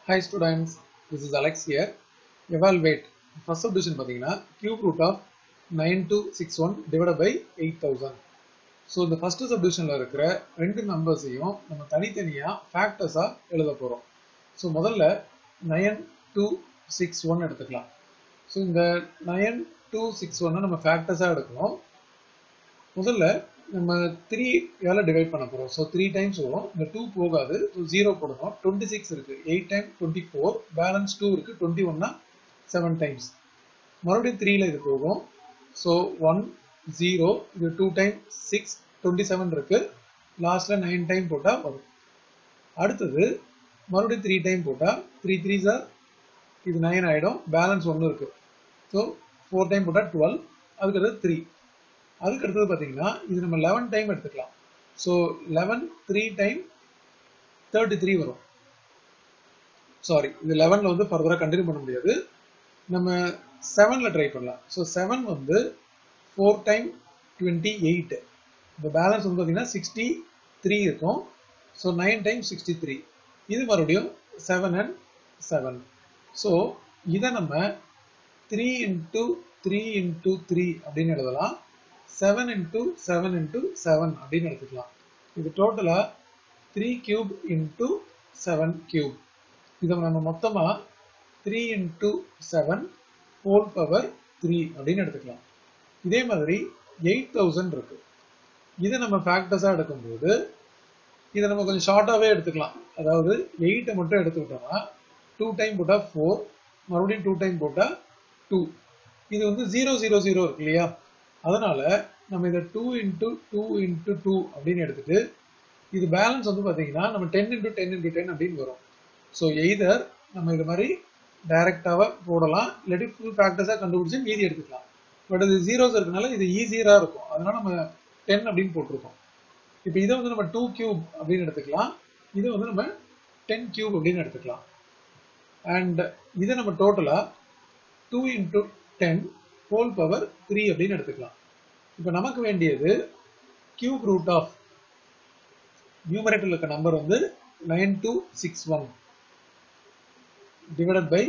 Hi students, this is Alex here. Evaluate. First subdivision பார்த்தீங்கன்னா cube root of 9261 divided by 8000. So இந்த first சப்டிவிஷனில் இருக்கிற ரெண்டு நம்பர்ஸையும் நம்ம தனித்தனியாக ஃபேக்டர்ஸாக எழுத போகிறோம் ஸோ முதல்ல நயன் டூ சிக்ஸ் ஒன் எடுத்துக்கலாம் ஸோ இந்த நயன் டூ சிக்ஸ் ஒன்னை நம்ம ஃபேக்டர்ஸாக எடுக்கணும் முதல்ல நம்ம த்ரீ யால டிவைட் பண்ண போகிறோம் ஸோ த்ரீ டைம்ஸ் வரும் இந்த டூ போகாது ஸோ ஜீரோ போடணும் டுவெண்ட்டி சிக்ஸ் இருக்குது eight time twenty four balance two இருக்குது டுவெண்ட்டி ஒன்னா செவன் டைம்ஸ் மறுபடியும் த்ரீல இது போகும் ஸோ ஒன் ஜீரோ இது two time six twenty seven இருக்கு லாஸ்ட்ல நைன் டைம் போட்டால் வரும் அடுத்தது மறுபடியும் த்ரீ டைம் போட்டால் த்ரீ த்ரீ சார் இது நைன் ஆகிடும் பேலன்ஸ் ஒன்று இருக்கு ஸோ ஃபோர் டைம் போட்டால் டுவெல் அதுக்கு அடுத்தது த்ரீ அதுக்கு அடுத்தது பார்த்தீங்கன்னா இது நம்ம லெவன் டைம் எடுத்துக்கலாம் so eleven three time thirty three வரும் சாரி இது லெவனில் வந்து ஃபர்தராக கண்டினியூ பண்ண முடியாது நம்ம செவனில் ட்ரை பண்ணலாம் ஸோ செவன் வந்து ஃபோர் டைம் டுவெண்ட்டி எயிட் இந்த பேலன்ஸ் வந்து பார்த்தீங்கன்னா சிக்ஸ்டி த்ரீ இருக்கும் so nine time sixty three இது மறுபடியும் செவன் அண்ட் செவன் ஸோ இதை நம்ம three into three into three அப்படின்னு எழுதலாம் seven into seven into seven அப்படின்னு எடுத்துக்கலாம் இது டோட்டலாக three cube into seven cube இதை நம்ம மொத்தமாக three into seven whole power three அப்படின்னு எடுத்துக்கலாம் இதே மாதிரி எயிட் தௌசண்ட் இருக்கு இதை நம்ம ஃபேக்டர்ஸாக எடுக்கும்போது இதை நம்ம கொஞ்சம் ஷார்ட்டாகவே எடுத்துக்கலாம் அதாவது எயிட்டை மட்டும் எடுத்துக்கிட்டோம்னா டூ டைம் போட்டால் ஃபோர் மறுபடியும் டூ டைம் போட்டால் டூ இது வந்து ஜீரோ ஜீரோ ஜீரோ இருக்கு இல்லையா அதனால நம்ம இதை two into two into two அப்படின்னு எடுத்துட்டு இது பேலன்ஸ் வந்து பார்த்தீங்கன்னா நம்ம ten into ten into ten அப்படின்னு வரும் ஸோ எய்தர் நம்ம இது மாதிரி டைரக்டாக போடலாம் இல்லாட்டி ஃபுல் ஃபேக்டர்ஸாக கண்டுபிடிச்சி மீதி எடுத்துக்கலாம் பட் இது ஜீரோஸ் இருக்கனால இது ஈஸியராக இருக்கும் அதனால நம்ம டென் அப்படின்னு போட்டிருக்கோம் இப்போ இதை வந்து நம்ம டூ கியூப் அப்படின்னு எடுத்துக்கலாம் இதை வந்து நம்ம டென் கியூப் அப்படின்னு எடுத்துக்கலாம் அண்ட் இதை நம்ம டோட்டலாக two into ten whole power three அப்படின்னு எடுத்துக்கலாம் இப்போ நமக்கு வேண்டியது கியூப் ரூட் ஆஃப் நியூமரேட்டரில் இருக்க நம்பர் வந்து nine two six one divided by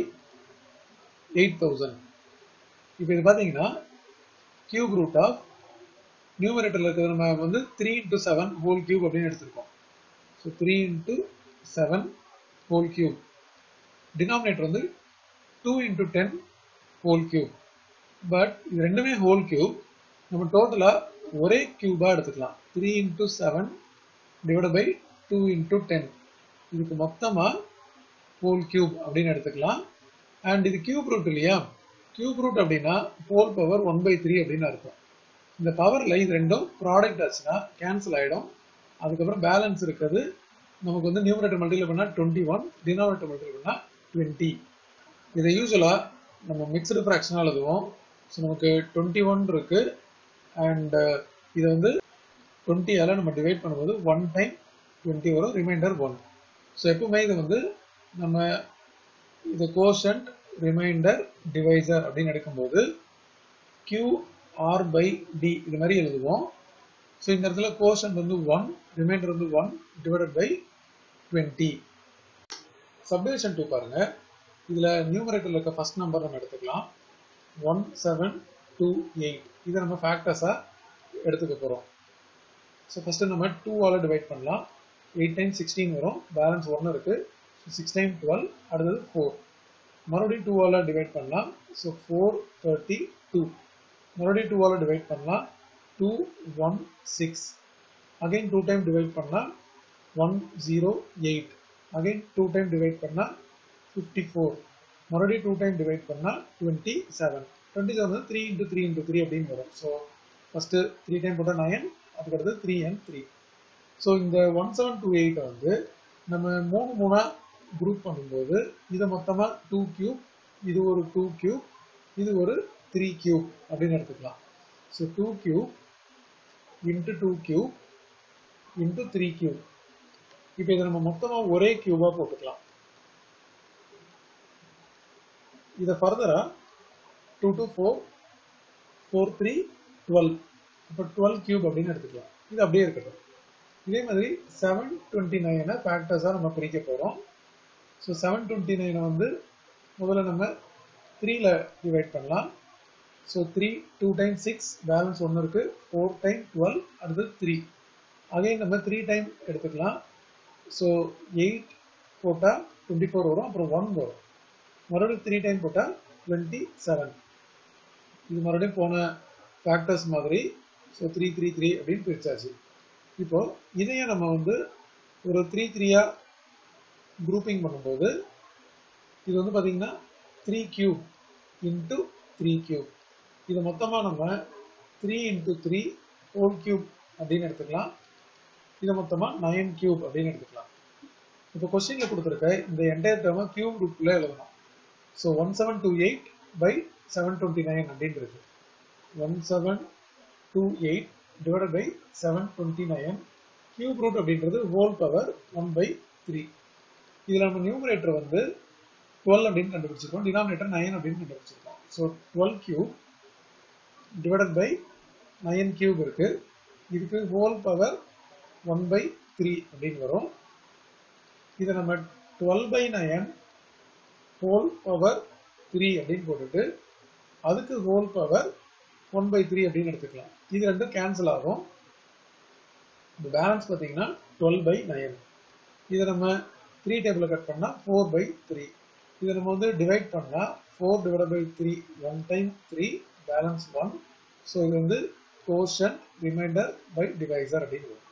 eight thousand இப்போ இது பார்த்தீங்கன்னா கியூப் ரூட் ஆஃப் நியூமரேட்டரில் இருக்கிறது நம்ம வந்து three into seven whole cube அப்படின்னு எடுத்திருக்கோம் so three into seven whole cube denominator வந்து two into ten whole cube but இது ரெண்டுமே ஹோல் கியூப் நம்ம டோட்டலாக ஒரே கியூபாக எடுத்துக்கலாம் three into seven divide by two into ten இதுக்கு மொத்தமாக ஹோல் கியூப் அப்படின்னு எடுத்துக்கலாம் அண்ட் இது கியூப் ரூட் இல்லையா கியூப் ரூட் அப்படின்னா whole power one by three அப்படின்னு அர்த்தம் இந்த பவரில் இது ரெண்டும் ப்ராடக்ட் ஆச்சுன்னா கேன்சல் ஆகிடும் அதுக்கப்புறம் பேலன்ஸ் இருக்கிறது நமக்கு வந்து நியூமரேட்டர் மல்டிபிள் பண்ணால் டுவெண்ட்டி ஒன் டினாமினேட்டர் மல்டிபிள் பண்ணால் டுவெண்ட்டி இதை யூஸ்வலாக நம்ம மிக்சடு ஃப்ராக்ஷனாக எழுதுவோம் ஸோ நமக்கு டுவெண்ட்டி ஒன் இருக்குது அண்ட் இதை வந்து டுவெண்ட்டியால் நம்ம டிவைட் பண்ணும்போது ஒன் டைம் டுவெண்ட்டி வரும் ரிமைண்டர் ஒன் ஸோ எப்பவுமே இது வந்து நம்ம இது கோஷன்ட் ரிமைண்டர் டிவைசர் அப்படின்னு எடுக்கும்போது கியூ ஆர் பை டி இது மாதிரி எழுதுவோம் ஸோ இந்த இடத்துல கோஷன்ட் வந்து ஒன் ரிமைண்டர் வந்து one divided by twenty subdivision two பாருங்க இதில் நியூமரேட்டரில் இருக்க ஃபர்ஸ்ட் நம்பர் நம்ம எடுத்துக்கலாம் ஒன் செவன் டூ எயிட் இதை நம்ம ஃபேக்டர்ஸாக எடுத்துக்க போகிறோம் ஸோ ஃபஸ்ட்டு நம்ம டூவால் டிவைட் பண்ணலாம் எயிட் டைம் சிக்ஸ்டீன் வரும் பேலன்ஸ் ஒன்று இருக்குது சிக்ஸ் டைம் டுவெல் அடுத்தது ஃபோர் மறுபடியும் டூவால் டிவைட் பண்ணலாம் ஸோ ஃபோர் தேர்ட்டி டூ மறுபடியும் டூவால் டிவைட் பண்ணலாம் two one six again two time divide பண்ணால் one zero eight again two time divide பண்ணால் ஃபிஃப்டி ஃபோர் மறுபடியும் டூ டைம் டிவைட் பண்ணால் டுவெண்ட்டி செவன் டுவெண்ட்டி செவன் வந்து three into three into three அப்படின்னு வரும் ஸோ ஃபஸ்ட்டு த்ரீ டைம் போட்டால் nine அதுக்கடுத்து three and three so இந்த ஒன் செவன் டூ எயிட்டை வந்து நம்ம மூணு மூணாக குரூப் பண்ணும்போது இதை மொத்தமாக டூ கியூப் இது ஒரு டூ கியூப் இது ஒரு த்ரீ கியூப் அப்படின்னு எடுத்துக்கலாம் so two cube into two cube into three cube இப்போ இதை நம்ம மொத்தமாக ஒரே கியூபாக போட்டுக்கலாம் இதை ஃபர்தராக two two four four three twelve இப்போ டுவெல் கியூப் அப்படின்னு எடுத்துக்கலாம் இது அப்படியே இருக்கட்டும் இதே மாதிரி செவன் டுவெண்ட்டி நைனை ஃபேக்டர்ஸாக நம்ம பிரிக்க போகிறோம் ஸோ செவன் டுவெண்ட்டி நைனை வந்து முதல்ல நம்ம த்ரீல டிவைட் பண்ணலாம் so three two time six balance ஒன்று இருக்குது ஃபோர் டைம் டுவெல் அடுத்து த்ரீ அகைன் நம்ம த்ரீ டைம் எடுத்துக்கலாம் ஸோ எயிட் போட்டால் டுவெண்ட்டி ஃபோர் வரும் அப்புறம் ஒன் வரும் மறுபடியும் த்ரீ டைம் போட்டால் டுவெண்ட்டி செவன் இது மறுபடியும் போன ஃபேக்டர்ஸ் மாதிரி ஸோ த்ரீ த்ரீ த்ரீ அப்படின்னு பிரிச்சாச்சு இப்போ இதையும் நம்ம வந்து ஒரு த்ரீ த்ரீயாக குரூப்பிங் பண்ணும்போது இது வந்து பார்த்தீங்கன்னா three cube into three cube இது மொத்தமாக நம்ம three into three whole cube அப்படின்னு எடுத்துக்கலாம் இதை மொத்தமாக நைன் கியூப் அப்படின்னு எடுத்துக்கலாம் இப்போ கொஸ்டினில் கொடுத்துருக்க இந்த என்டையர் டேர்மை கியூப் ரூட்டில் எழுதணும் so one seven two eight by seven twenty nine அப்படின்னு இருக்கு one seven two eight divide by seven twenty nine cube root அப்படின்றது whole power one by three இதில் நம்ம நியூமரேட்டர் வந்து டுவெல் அப்படின்னு கண்டுபிடிச்சிருக்கோம் டினாமினேட்டர் நைன் அப்படின்னு கண்டுபிடிச்சிருக்கோம் so twelve cube divided by nine cube இருக்கு இதுக்கு whole power one by three அப்படின்னு வரும் இதை நம்ம twelve by nine whole power three அப்படின்னு போட்டுட்டு அதுக்கு whole power one by three அப்படின்னு எடுத்துக்கலாம் இது ரெண்டும் கேன்சல் ஆகும் இந்த பேலன்ஸ் பார்த்தீங்கன்னா டுவெல் பை நைன் இதை நம்ம த்ரீ டேபிளில் கட் பண்ணால் ஃபோர் பை த்ரீ இதை நம்ம வந்து டிவைட் பண்ணால் four divide by three one time three balance one so இது வந்து கோஷன் ரிமைண்டர் பை டிவைசர் அப்படின்னு வரும்